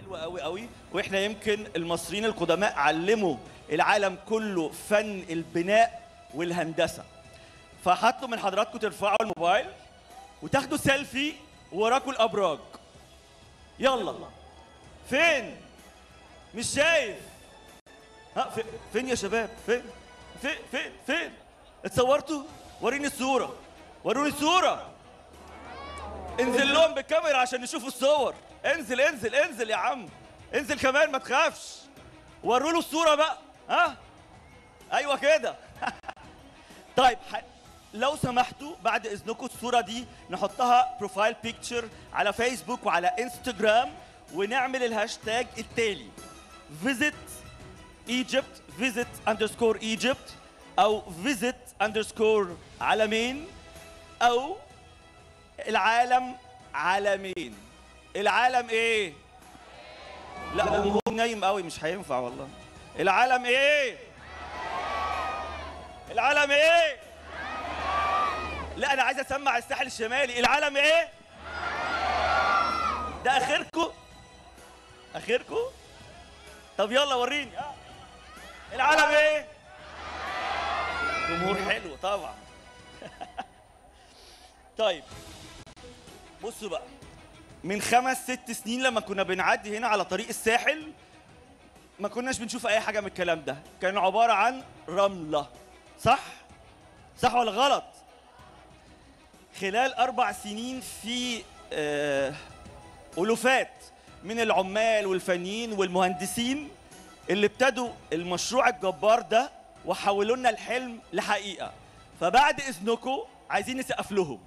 حلو قوي قوي واحنا يمكن المصريين القدماء علموا العالم كله فن البناء والهندسه فحطوا من حضراتكم ترفعوا الموبايل وتاخدوا سيلفي وراكوا الابراج يلا فين مش شايف ها في- فين يا شباب فين فين فين فين اتصورتوا وريني الصوره وروني الصوره انزل لهم بالكاميرا عشان نشوفوا الصور انزل انزل انزل يا عم انزل كمان ما تخافش وروا له الصوره بقى ها ايوه كده طيب ح... لو سمحتوا بعد اذنكم الصوره دي نحطها بروفايل بيكتشر على فيسبوك وعلى انستجرام ونعمل الهاشتاج التالي visit Egypt visit underscore Egypt او visit underscore عالمين او العالم عالمين العالم ايه لا الجمهور نايم قوي مش هينفع والله العالم ايه العالم ايه لا انا عايز اسمع الساحل الشمالي العالم ايه ده اخركم اخركم طب يلا وريني آه. العالم ايه جمهور حلو طبعا طيب بصوا بقى من خمس ست سنين لما كنا بنعدي هنا على طريق الساحل ما كناش بنشوف اي حاجه من الكلام ده كان عباره عن رمله صح صح ولا غلط خلال اربع سنين في آه، الوفات من العمال والفنيين والمهندسين اللي ابتدوا المشروع الجبار ده وحولوا لنا الحلم لحقيقه فبعد اذنكم عايزين نسقف لهم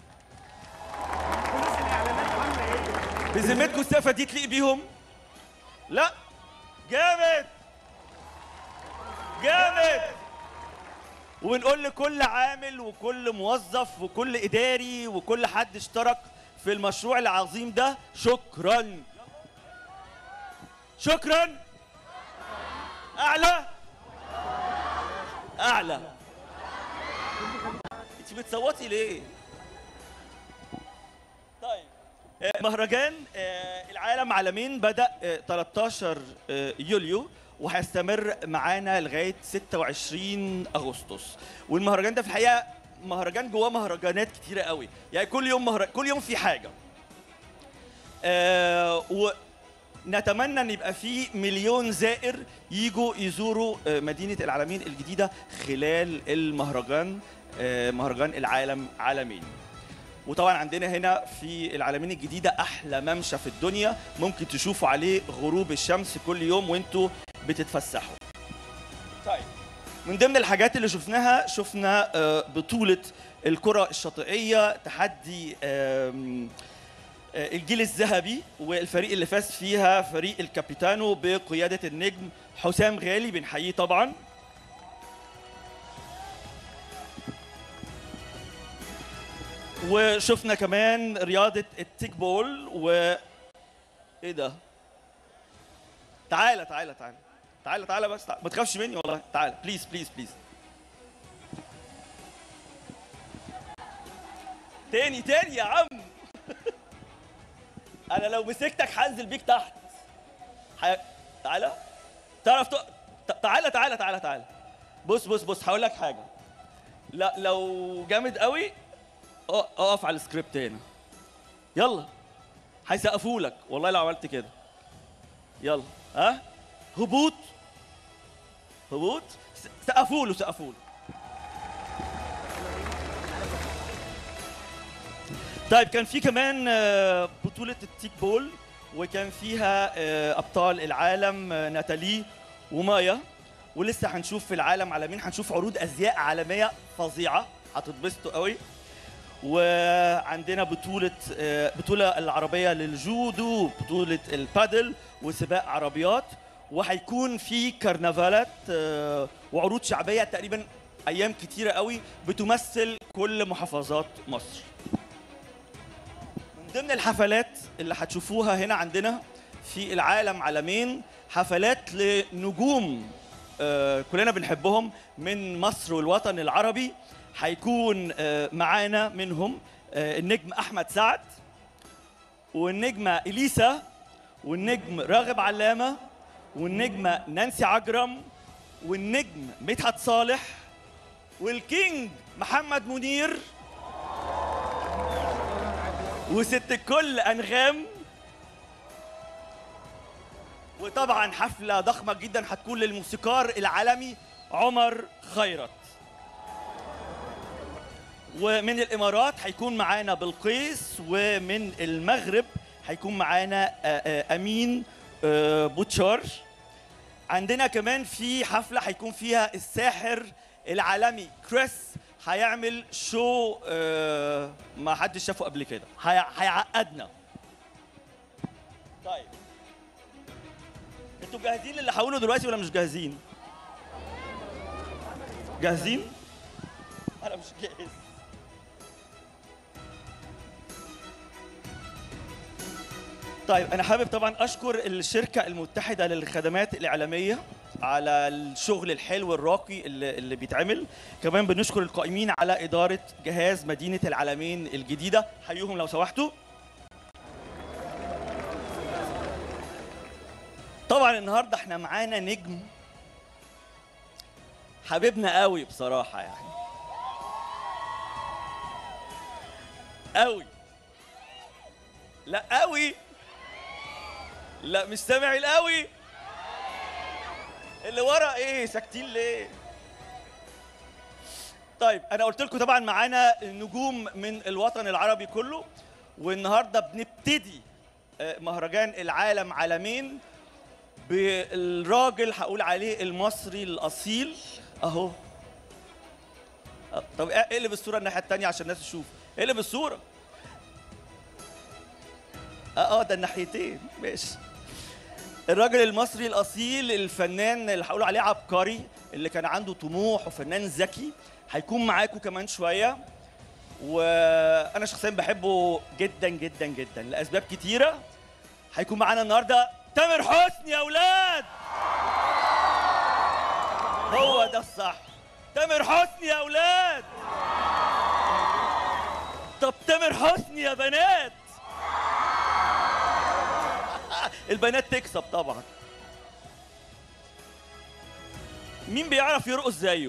بذمتكم السقفه دي تليق بيهم لا جامد جامد ونقول لكل عامل وكل موظف وكل اداري وكل حد اشترك في المشروع العظيم ده شكرا شكرا اعلى اعلى انت بتصوتي ليه طيب آه، مهرجان آه، العالم عالمين بدأ آه، 13 آه، يوليو وهيستمر معانا لغاية 26 أغسطس والمهرجان ده في الحقيقة مهرجان جواه مهرجانات كتيرة قوي يعني كل يوم مهر... كل يوم في حاجة آه ونتمنى ان يبقى في مليون زائر يجوا يزوروا آه، مدينة العالمين الجديدة خلال المهرجان آه، مهرجان العالم عالمين وطبعا عندنا هنا في العالمين الجديدة أحلى ممشى في الدنيا ممكن تشوفوا عليه غروب الشمس كل يوم وانتوا بتتفسحوا طيب من ضمن الحاجات اللي شفناها شفنا آه، بطولة الكرة الشاطئية تحدي آم، آه، الجيل الذهبي والفريق اللي فاز فيها فريق الكابيتانو بقيادة النجم حسام غالي بنحييه طبعا وشفنا كمان رياضة التيك بول و ايه ده؟ تعالى تعالى تعالى تعالى تعالى بس تعالى. ما تخافش مني والله تعالى بليز بليز بليز تاني تاني يا عم انا لو مسكتك هنزل بيك تحت ح... تعالى تعرف ت... ت- تعالى تعالى تعالى تعالى بص بص بص هقول لك حاجه لا لو جامد قوي اه اقف على السكريبت هنا يلا هيسقفوا لك والله لو عملت كده يلا ها هبوط هبوط س- سقفوا له سقفوا له طيب كان في كمان آه، بطولة التيك بول وكان فيها آه، أبطال العالم آه، ناتالي ومايا ولسه هنشوف في العالم عالمين هنشوف عروض أزياء عالمية فظيعة هتتبسطوا قوي وعندنا بطولة آه، بطولة العربية للجودو بطولة البادل وسباق عربيات وهيكون في كرنفالات آه، وعروض شعبية تقريبا أيام كتيرة قوي بتمثل كل محافظات مصر من ضمن الحفلات اللي هتشوفوها هنا عندنا في العالم عالمين حفلات لنجوم آه، كلنا بنحبهم من مصر والوطن العربي هيكون آه، معانا منهم آه، النجم احمد سعد والنجمه اليسا والنجم راغب علامه والنجمه نانسي عجرم والنجم مدحت صالح والكينج محمد منير وست الكل انغام وطبعا حفله ضخمه جدا هتكون للموسيقار العالمي عمر خيرت ومن الامارات هيكون معانا بلقيس ومن المغرب هيكون معانا آه، آه، امين آه، بوتشار عندنا كمان في حفله هيكون فيها الساحر العالمي كريس هيعمل شو آه، ما حدش شافه قبل كده هي- هيعقدنا طيب انتوا جاهزين للي هقوله دلوقتي ولا مش جاهزين جاهزين انا مش جاهز طيب انا حابب طبعا اشكر الشركه المتحده للخدمات الاعلاميه على الشغل الحلو الراقي اللي, اللي بيتعمل كمان بنشكر القائمين على اداره جهاز مدينه العالمين الجديده حيوهم لو سمحتوا طبعا النهارده احنا معانا نجم حبيبنا قوي بصراحه يعني قوي لا قوي لا مش سامع القوي اللي ورا ايه ساكتين ليه طيب انا قلت لكم طبعا معانا نجوم من الوطن العربي كله والنهارده بنبتدي آه، مهرجان العالم عالمين بالراجل هقول عليه المصري الاصيل اهو آه، طب اقلب الصوره الناحيه الثانيه عشان الناس تشوف اقلب الصوره اه اه ده الناحيتين ماشي الراجل المصري الاصيل الفنان اللي هقول عليه عبقري اللي كان عنده طموح وفنان ذكي هيكون معاكم كمان شويه وانا شخصيا بحبه جدا جدا جدا لاسباب كتيره هيكون معانا النهارده تامر حسني يا اولاد هو ده الصح تامر حسني يا اولاد طب تامر حسني يا بنات البنات تكسب طبعا مين بيعرف يرقص زيه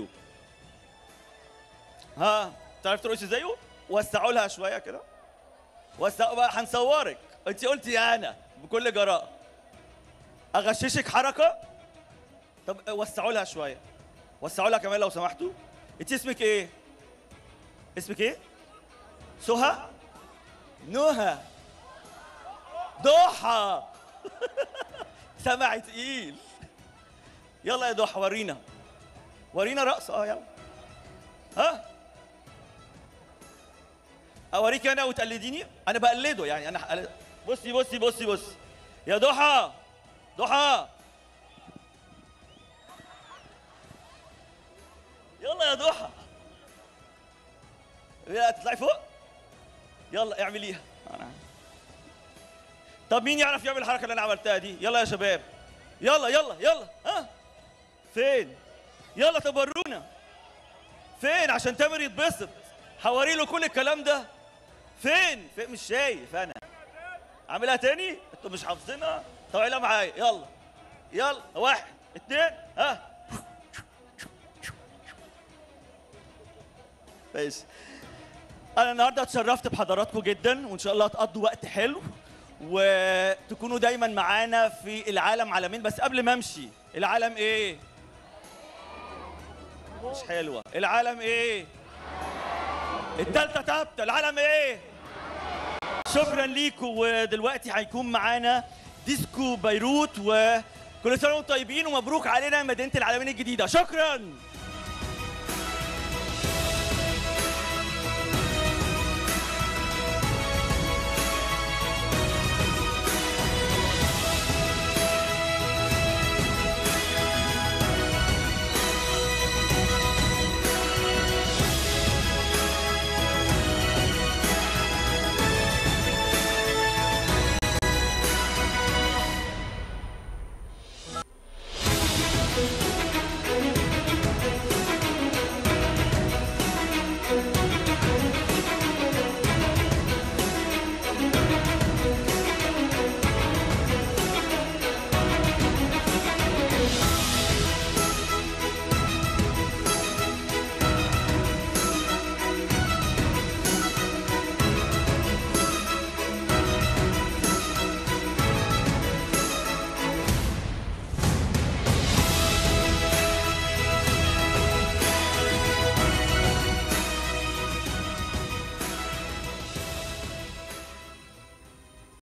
ها تعرف ترقص زيه وسعوا لها شويه كده وسعوا بقى هنصورك انت قلتي انا بكل جراءه اغششك حركه طب وسعوا لها شويه وسعوا لها كمان لو سمحتوا انت اسمك ايه اسمك ايه سهى نهى ضحى سمع تقيل يلا يا ضحى ورينا ورينا رقص اه يلا ها اوريك انا وتقلديني انا بقلده يعني انا هقلد- بصي بصي بصي بصي يا ضحى ضحى يلا يا ضحى يلا تطلعي فوق يلا اعمليها أنا. طب مين يعرف يعمل الحركه اللي انا عملتها دي يلا يا شباب يلا يلا يلا ها فين يلا طب ورونا فين عشان تامر يتبسط حوري له كل الكلام ده فين فين مش شايف انا اعملها تاني انتوا مش حافظينها طب اعملها معايا يلا يلا واحد اتنين ها ماشي انا النهارده اتشرفت بحضراتكم جدا وان شاء الله تقضوا وقت حلو وتكونوا دايما معانا في العالم عالمين بس قبل ما امشي العالم ايه مش حلوه العالم ايه التالتة تابتة العالم ايه شكرا ليكم ودلوقتي هيكون معانا ديسكو بيروت وكل سنه وانتم طيبين ومبروك علينا مدينه العالمين الجديده شكرا